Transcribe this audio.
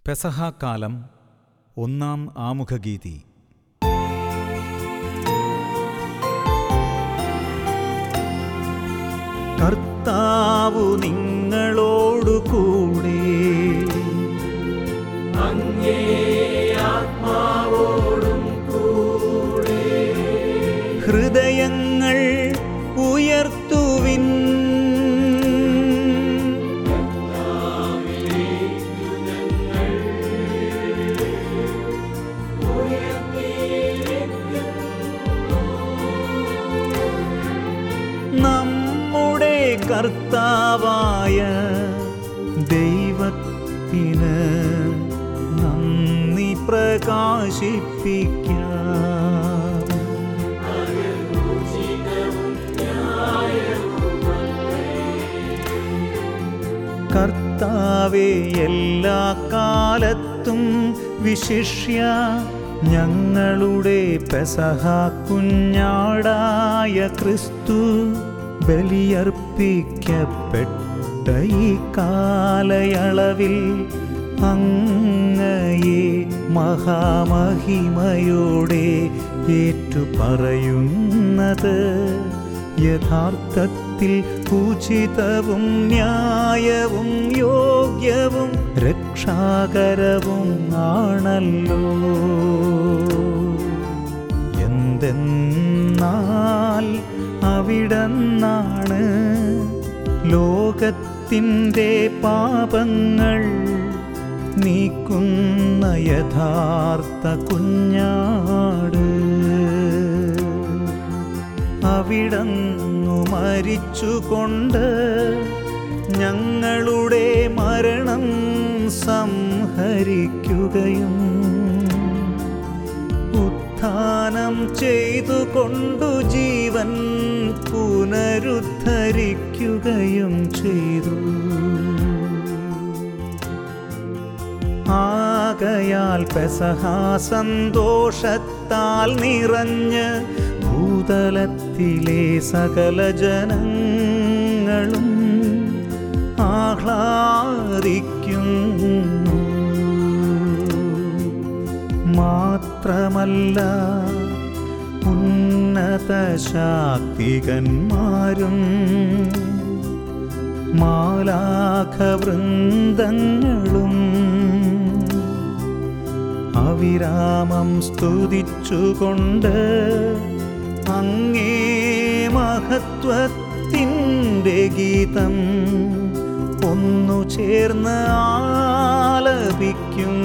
പെസഹാക്കാലം ഒന്നാം ആമുഖഗീതി കർത്താവു നിങ്ങളോടു കൂടെ ഹൃദയങ്ങൾ ഉയർത്തുവിൻ നമ്മുടെ കർത്താവായ ദൈവത്തിന് നന്ദി പ്രകാശിപ്പിക്കാം കർത്താവെ എല്ലാ കാലത്തും വിശിഷ്യ ഞങ്ങളുടെ പെസഹ കുഞ്ഞാടായ ക്രിസ്തു ബലിയർപ്പിക്കപ്പെട്ട ഈ കാലയളവിൽ അങ്ങയെ മഹാമഹിമയോടെ ഏറ്റുപറയുന്നത് യഥാർത്ഥത്തിൽ ഉചിതവും ന്യായവും യോഗ്യവും രക്ഷാകരവും ആണല്ലോ എന്തെന്നാൽ അവിടന്നാണ് ലോകത്തിൻ്റെ പാപങ്ങൾ നീക്കുന്ന യഥാർത്ഥ കുഞ്ഞാട് അവിടന്നു മരിച്ചുകൊണ്ട് ഞങ്ങളുടെ മരണം സംഹരിക്കുകയും ഉത്ഥാനം ചെയ്തുകൊണ്ടു ജീവൻ പുനരുദ്ധരിക്കുകയും ചെയ്തു ആകയാൽ പെസഹാ സന്തോഷത്താൽ നിറഞ്ഞ് ഭൂതലത്തിലെ സകല ജനങ്ങളും ആഹ്ലാദിക്കുന്നു മാത്രമല്ല ഉന്നത ശാക്തികന്മാരും മാലാഖവൃന്ദങ്ങളും അവിരാമം സ്തുതിച്ചുകൊണ്ട് അങ്ങേ മഹത്വത്തിൻ്റെ ഗീതം ഒന്നു ചേർന്ന് ആലപിക്കും